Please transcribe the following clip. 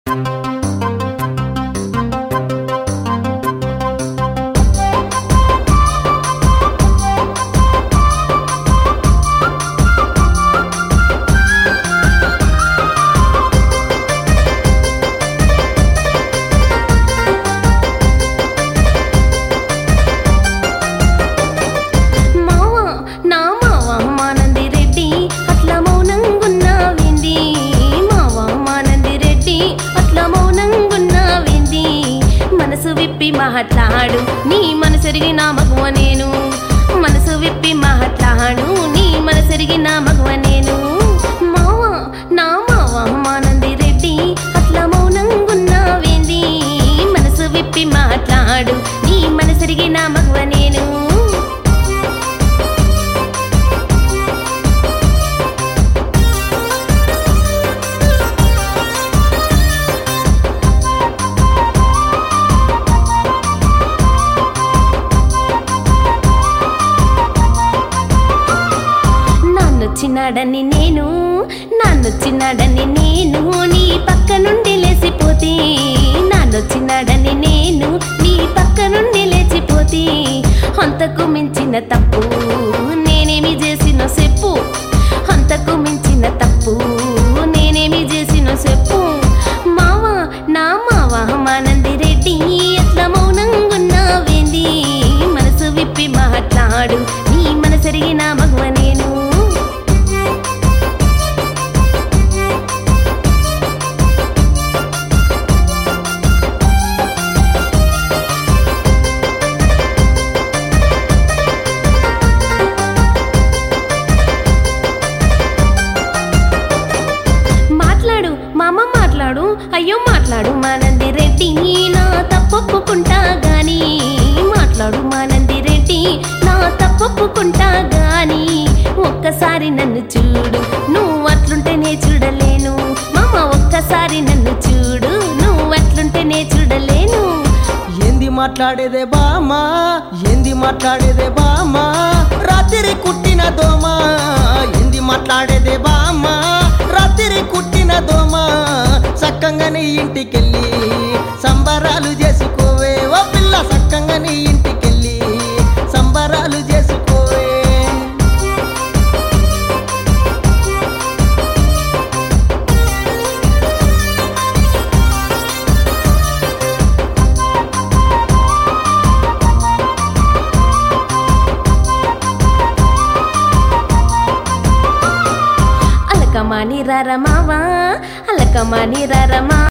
మావా నా మావా మానంది రెడ్డి అట్లా మౌనంగున్నావింది మావా మానంది రెడ్డి అట్లా మౌనంగున్నావింది మనసు విప్పి మాట్లాడు నీ మనసెరిగి నా మగువ నేను మనసు విప్పి మాట్లాడు నీ మనసెరిగి నా మగువ నేను మావా నా మావా మానంది రెడ్డి అట్లా మౌనంగున్నావేంది మనసు విప్పి మాట్లాడు నీ మనసెరిగి నా మగువ నేను నాన్నొచ్చినాడని నేను నాన్నొచ్చినాడని నేను నీ పక్క నుండి లేచిపోతే నాన్నొచ్చినాడని నేను నీ పక్క నుండి లేచిపోతే అంతకు మించిన తప్పు నేనేమి చేసిన చెప్పు అంతకు మించిన తప్పు నేనేమి చేసిన చెప్పు మావా నా మావా మానంది రెడ్డి ఎట్లా మౌనంగున్నావేంది మనసు విప్పి మాట్లాడు నీ మనసరిగి నా మగువ నేను మాట్లాడు మామ మాట్లాడు అయ్యో మాట్లాడు మానంది రెడ్డి నా తప్పొప్పుకుంటా గాని మాట్లాడు మానంది రెడ్డి నా తప్పొప్పుకుంటా గాని ఒక్కసారి నన్ను చూడు నువ్వు అట్లుంటేనే చూడలేను మామ ఒక్కసారి నన్ను చూడు నువ్వు అట్లుంటేనే చూడలేను ఏంది మాట్లాడేదే బామా ఏంది మాట్లాడేదే బామా రాత్రి కుట్టిన దోమ ఏంది మాట్లాడేదే బామా రాత్రి కుట్టిన దోమ సక్కంగా నీ ఇంటికెళ్ళి సంబరాలు చేసుకోవే ఓ పిల్ల సక్కంగా నీ ఇంటికెళ్ళి సంబరాలు చేసుకోవే అలకమాని రరమావా అలకమాని రరమా